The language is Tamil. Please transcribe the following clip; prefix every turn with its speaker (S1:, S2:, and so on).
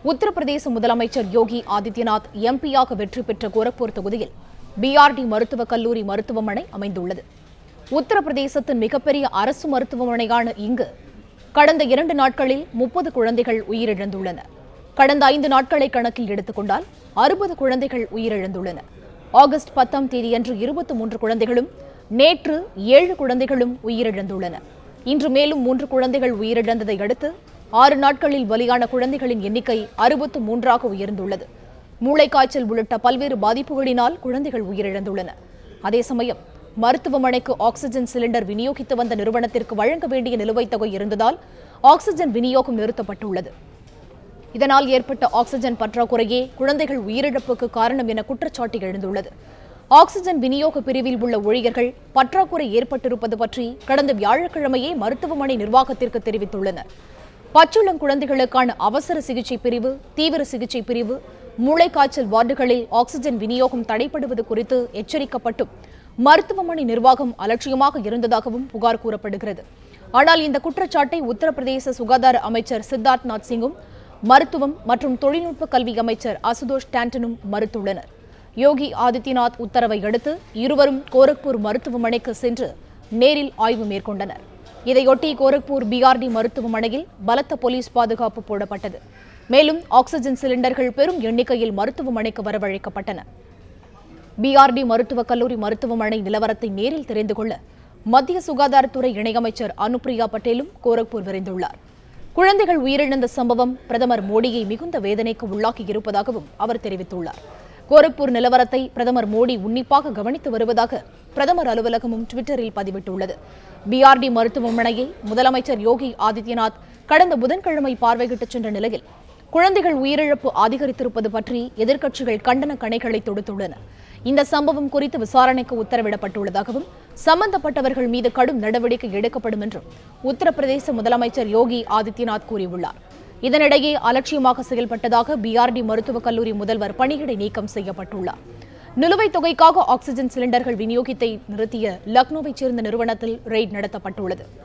S1: உத்தரப்பிரதேச முதலமைச்சர் யோகி ஆதித்யநாத் எம்பியாக வெற்றி பெற்ற கோரக்பூர் தொகுதியில் பிஆர்டி மருத்துவக் கல்லூரி மருத்துவமனை அமைந்துள்ளது உத்தரப்பிரதேசத்தின் மிகப்பெரிய அரசு மருத்துவமனையான இங்கு கடந்த இரண்டு நாட்களில் முப்பது குழந்தைகள் உயிரிழந்துள்ளன கடந்த ஐந்து நாட்களை கணக்கில் எடுத்துக்கொண்டால் அறுபது குழந்தைகள் உயிரிழந்துள்ளன ஆகஸ்ட் பத்தாம் தேதியன்று இருபத்தி மூன்று குழந்தைகளும் நேற்று ஏழு குழந்தைகளும் உயிரிழந்துள்ளன இன்று மேலும் மூன்று குழந்தைகள் உயிரிழந்ததை அடுத்து ஆறு நாட்களில் பலியான குழந்தைகளின் எண்ணிக்கை அறுபத்து மூன்றாக உயர்ந்துள்ளது மூளைக்காய்ச்சல் உள்ளிட்ட பல்வேறு பாதிப்புகளினால் குழந்தைகள் உயிரிழந்துள்ளன அதே சமயம் மருத்துவமனைக்கு ஆக்ஸிஜன் சிலிண்டர் விநியோகித்து வந்த நிறுவனத்திற்கு வழங்க வேண்டிய நிலுவைத் தொகை இருந்ததால் ஆக்ஸிஜன் விநியோகம் நிறுத்தப்பட்டுள்ளது இதனால் ஏற்பட்ட ஆக்ஸிஜன் பற்றாக்குறையே குழந்தைகள் உயிரிழப்புக்கு காரணம் என குற்றச்சாட்டு எழுந்துள்ளது ஆக்ஸிஜன் விநியோக பிரிவில் உள்ள ஊழியர்கள் பற்றாக்குறை ஏற்பட்டிருப்பது பற்றி கடந்த வியாழக்கிழமையே மருத்துவமனை நிர்வாகத்திற்கு தெரிவித்துள்ளனர் பச்சுளம் குழந்தைகளுக்கான அவசர சிகிச்சை பிரிவு தீவிர சிகிச்சை பிரிவு மூளைக்காய்ச்சல் வார்டுகளில் ஆக்ஸிஜன் விநியோகம் தடைப்படுவது குறித்து எச்சரிக்கப்பட்டும் மருத்துவமனை நிர்வாகம் அலட்சியமாக இருந்ததாகவும் புகார் கூறப்படுகிறது ஆனால் இந்த குற்றச்சாட்டை உத்தரப்பிரதேச சுகாதார அமைச்சர் சித்தார்த் நாத் சிங்கும் மருத்துவம் மற்றும் தொழில்நுட்ப கல்வி அமைச்சர் அசுதோஷ் டாண்டனும் மறுத்துள்ளனர் யோகி ஆதித்யநாத் உத்தரவை அடுத்து இருவரும் கோரக்பூர் மருத்துவமனைக்கு சென்று நேரில் ஆய்வு மேற்கொண்டனர் இதையொட்டி கோரக்பூர் பிஆர்டி மருத்துவமனையில் பலத்த போலீஸ் பாதுகாப்பு போடப்பட்டது மேலும் ஆக்ஸிஜன் சிலிண்டர்கள் பெரும் எண்ணிக்கையில் மருத்துவமனைக்கு வரவழைக்கப்பட்டன பிஆர்டி மருத்துவக் கல்லூரி மருத்துவமனை நிலவரத்தை நேரில் தெரிந்து கொள்ள மத்திய சுகாதாரத்துறை இணையமைச்சர் அனுப்பிரியா பட்டேலும் கோரக்பூர் விரைந்துள்ளார் குழந்தைகள் உயிரிழந்த சம்பவம் பிரதமர் மோடியை மிகுந்த வேதனைக்கு உள்ளாக்கி இருப்பதாகவும் அவர் தெரிவித்துள்ளார் கோரக்பூர் நிலவரத்தை பிரதமர் மோடி உன்னிப்பாக கவனித்து வருவதாக பிரதமர் அலுவலகமும் டுவிட்டரில் பதிவிட்டுள்ளது பிஆர்டி மருத்துவமனையை முதலமைச்சர் யோகி ஆதித்யநாத் கடந்த புதன்கிழமை பார்வையிட்டுச் சென்ற நிலையில் குழந்தைகள் உயிரிழப்பு அதிகரித்திருப்பது பற்றி எதிர்க்கட்சிகள் கண்டன கணைகளை தொடுத்துள்ளன இந்த சம்பவம் குறித்து விசாரணைக்கு உத்தரவிடப்பட்டுள்ளதாகவும் சம்பந்தப்பட்டவர்கள் மீது கடும் நடவடிக்கை எடுக்கப்படும் என்றும் உத்தரப்பிரதேச முதலமைச்சர் யோகி ஆதித்யநாத் கூறியுள்ளார் இதனிடையே அலட்சியமாக செயல்பட்டதாக பிஆர்டி மருத்துவக் கல்லூரி முதல்வர் பணியிடை நீக்கம் செய்யப்பட்டுள்ளார் நிலுவைத் தொகைக்காக ஆக்ஸிஜன் சிலிண்டர்கள் விநியோகத்தை நிறுத்திய லக்னோவைச் சேர்ந்த நிறுவனத்தில் ரெய்ட் நடத்தப்பட்டுள்ளது